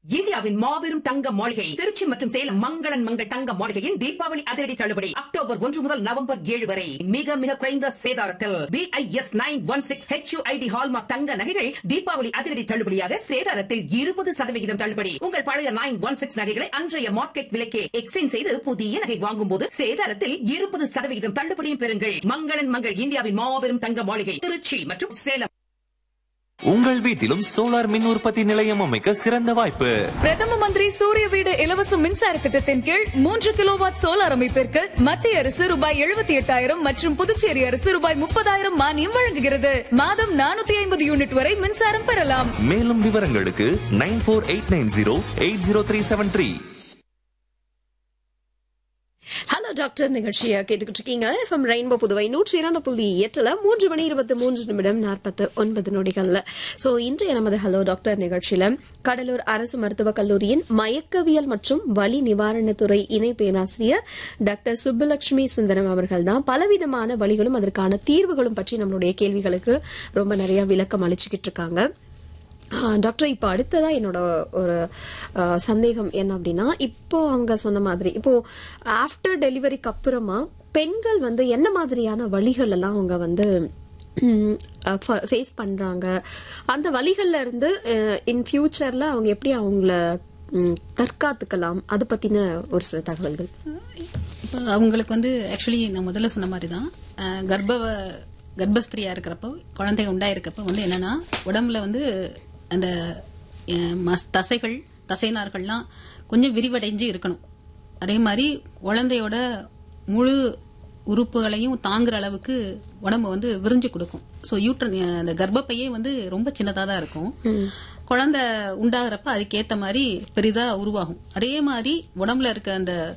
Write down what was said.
இந்தியாவின் மாபெரும் தங்க மாளிகை திருச்சி மற்றும் சேலம் மங்களன் மங்கள் தங்க மாளிகையின் தீபாவளி அதிரடி தள்ளுபடி அக்டோபர் ஒன்று முதல் நவம்பர் ஏழு வரை மிக மிக குறைந்த சேதாரத்தில் BIS nine one six HUID hallmark தங்க நகைகள் தீபாவளி அதிரடி தள்ளுபடியாக சேதாரத்தில் இருபது சதவிகிதம் தள்ளுபடி உங்கள் பழைய நைன் ஒன் சிக்ஸ் நகைகளை அன்றைய மார்க்கெட் விலைக்கே எக்ஸ்சேஞ்ச் செய்து புதிய நகை வாங்கும் போது சேதாரத்தில் இருபது சதவிகிதம் தள்ளுபடியும் பெறுங்கள் மங்களன் மங்கள் இந்தியாவின் மாபெரும் தங்க மாளிகை திருச்சி மற்றும் சேலம் உங்கள் வீட்டிலும் சோலார் மின் உற்பத்தி நிலையம் அமைக்க சிறந்த வாய்ப்பு பிரதம மந்திரி சூரிய வீடு இலவச மின்சார திட்டத்தின் கீழ் மூன்று கிலோவாட் சோலார் அமைப்பிற்கு மத்திய அரசு ரூபாய் எழுபத்தி எட்டாயிரம் மற்றும் புதுச்சேரி அரசு ரூபாய் முப்பதாயிரம் மானியம் வழங்குகிறது மாதம் நானூத்தி ஐம்பது யூனிட் வரை மின்சாரம் பெறலாம் மேலும் விவரங்களுக்கு nine four eight nine zero eight zero three seven three hello doctor நிகழ்ச்சியை கேட்டுக்கிட்டு இருக்கீங்க எஃப்எம் ரெயின்போ புதுவை நூற்றி இரண்டு புள்ளி எட்டுல மூன்று மணி இருபத்தி மூன்று நிமிடம் நாற்பத்து ஒன்பது நொடிகள்ல சோ இன்றைய நமது ஹலோ டாக்டர் நிகழ்ச்சியில கடலூர் அரசு மருத்துவக் கல்லூரியின் மயக்கவியல் மற்றும் வலி நிவாரணத்துறை இணை பேராசிரியர் டாக்டர் சுப்புலட்சுமி சுந்தரம் அவர்கள் தான் பலவிதமான வழிகளும் அதற்கான தீர்வுகளும் பற்றி நம்மளுடைய கேள்விகளுக்கு ரொம்ப நிறைய விளக்கம் அளிச்சுக்கிட்டு இருக்காங்க ஆ, டாக்டர் இப்போ அடுத்ததா என்னோட ஒரு ஆ, சந்தேகம் என்ன அப்படின்னா இப்போ அவங்க சொன்ன மாதிரி இப்போ ஆஃப்டர் டெலிவரிக்கு அப்புறமா பெண்கள் வந்து என்ன மாதிரியான வழிகள் எல்லாம் அவங்க வந்து ஃபேஸ் பண்றாங்க அந்த வழிகள்ல இருந்து இன் ஃபியூச்சர்ல அவங்க எப்படி அவங்கள ம், தற்காத்துக்கலாம் அது பத்தின ஒரு சில தகவல்கள் இப்போ அவங்களுக்கு வந்து ஆக்சுவலி நான் முதல்ல சொன்ன மாதிரி தான் கர்ப்ப கர்ப்பஸ்திரியா இருக்கிறப்போ குழந்தை உண்டாயிருக்கப்போ வந்து என்னன்னா உடம்புல வந்து அந்த அஹ், மஸ்- தசைகள் தசைநார்கள்லாம் கொஞ்சம் விரிவடைஞ்சு இருக்கணும் அதே மாதிரி குழந்தையோட முழு உறுப்புகளையும் தாங்குற அளவுக்கு உடம்பு வந்து விரிஞ்சு கொடுக்கும் ஸோ யூட்ரன் அந்த கர்ப்பப்பையே வந்து ரொம்ப சின்னதாக தான் இருக்கும் குழந்தை உண்டாகிறப்ப அதுக்கேத்த மாதிரி பெரிதா உருவாகும் அதே மாதிரி உடம்புல இருக்க அந்த